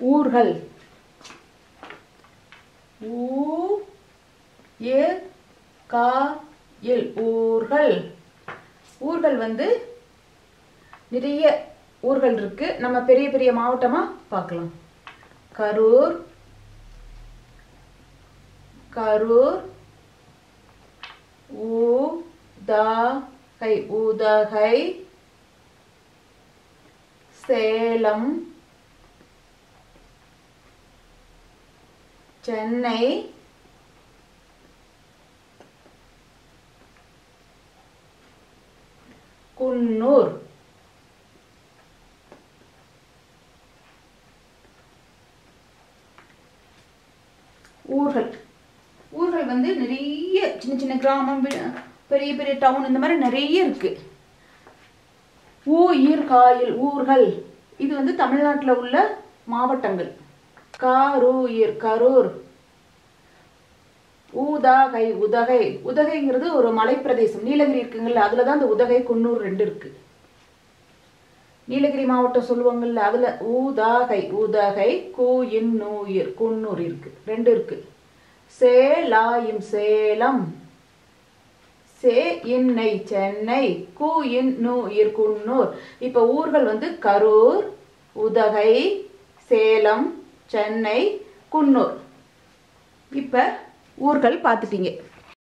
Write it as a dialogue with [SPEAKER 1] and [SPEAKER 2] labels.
[SPEAKER 1] ஊர்கள் ஊ ஏ கா இல் ஊர்கள் ஊர்கள் வந்து நிறைய ஊர்கள் இருக்கு நம்ம பெரிய பெரிய மாவட்டமா பார்க்கலாம் கரூர் கரூர் ஊதகை உதகை சேலம் சென்னை குன்னூர் ஊர்கள் ஊர்கள் வந்து நிறைய சின்ன சின்ன கிராமம் வி- பெரிய பெரிய டவுன் இந்த மாதிரி நிறைய இருக்கு ஊயிர் காயில் ஊர்கள் இது வந்து தமிழ்நாட்டில் உள்ள மாவட்டங்கள் காரூயிர் கரூர் ஊதாகை உதகை உதகைங்கிறது ஒரு மலைப்பிரதேசம் நீலகிரி இருக்குங்கல்ல அதுல தான் அந்த உதகை குன்னூர் ரெண்டு இருக்கு நீலகிரி மாவட்டம் சொல்லுவாங்கல்ல அதுல ஊதாகை உதகை கூயின் நூயிர் குன்னூர் இருக்கு ரெண்டு இருக்கு சேலாயும் சேலம் சே இன்னை சென்னை கு இன் நூயிர் குன்னூர் இப்ப ஊர்கள் வந்து கரூர் உதகை சேலம் சென்னை குன்னூர் இப்ப ஊர்கள் பார்த்துட்டீங்க